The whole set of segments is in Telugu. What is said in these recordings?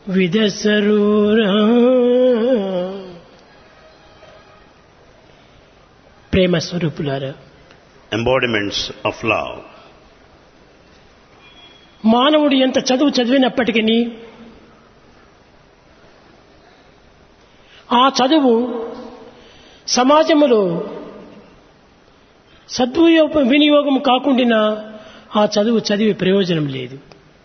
విదసరూరా ప్రేమ స్వరూపులారా embodiments of love. మానవుడు ఎంత చదువు చదివినప్పటికీ ఆ చదువు సమాజములో సద్వినియోగ వినియోగం కాకుండా ఆ చదువు చదివి ప్రయోజనం లేదు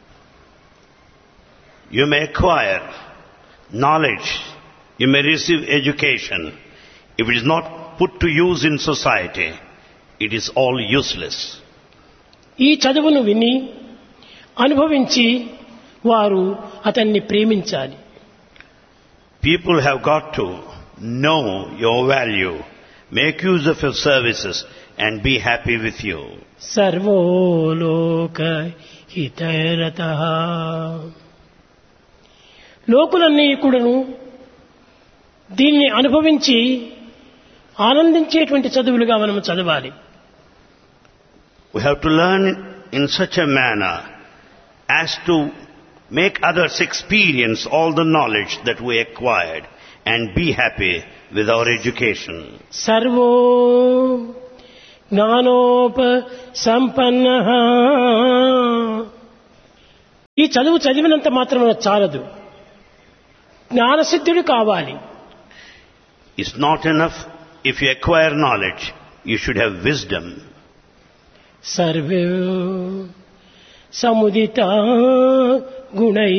You may acquire knowledge, you may receive education. If it is not put to use in society, it is all useless. ఈ చదువును విని అనుభవించి వారు అతన్ని ప్రేమించాలి People have got to know your value, make use of your services and be happy with you. సర్వోలోక హితరత లోకులన్నీ కూడాను దీన్ని అనుభవించి ఆనందించేటువంటి చదువులుగా మనం చదవాలి We have to learn in such a manner as to make others experience all the knowledge that we acquired and be happy with our education. సర్వో జ్ఞానోప సంపన్న ఈ చదువు చదివినంత మాత్రం చాలదు జ్ఞానసిద్ధుడు కావాలి It's not enough if you acquire knowledge, you should have wisdom. సర్వే సముదిత గుణై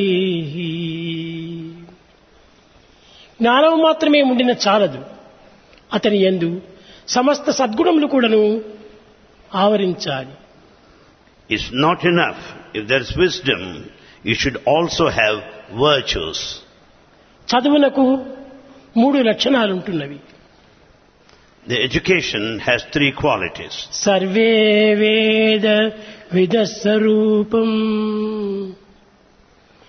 జ్ఞానం మాత్రమే ఉండిన చాలదు అతని ఎందు సమస్త సద్గుణములు కూడాను ఆవరించాలి It's not enough. If there's wisdom, you should also have virtues. చదువునకు మూడు లక్షణాలు ఉంటున్నవి The education has three qualities. సర్వే వేద విద స్వరూపం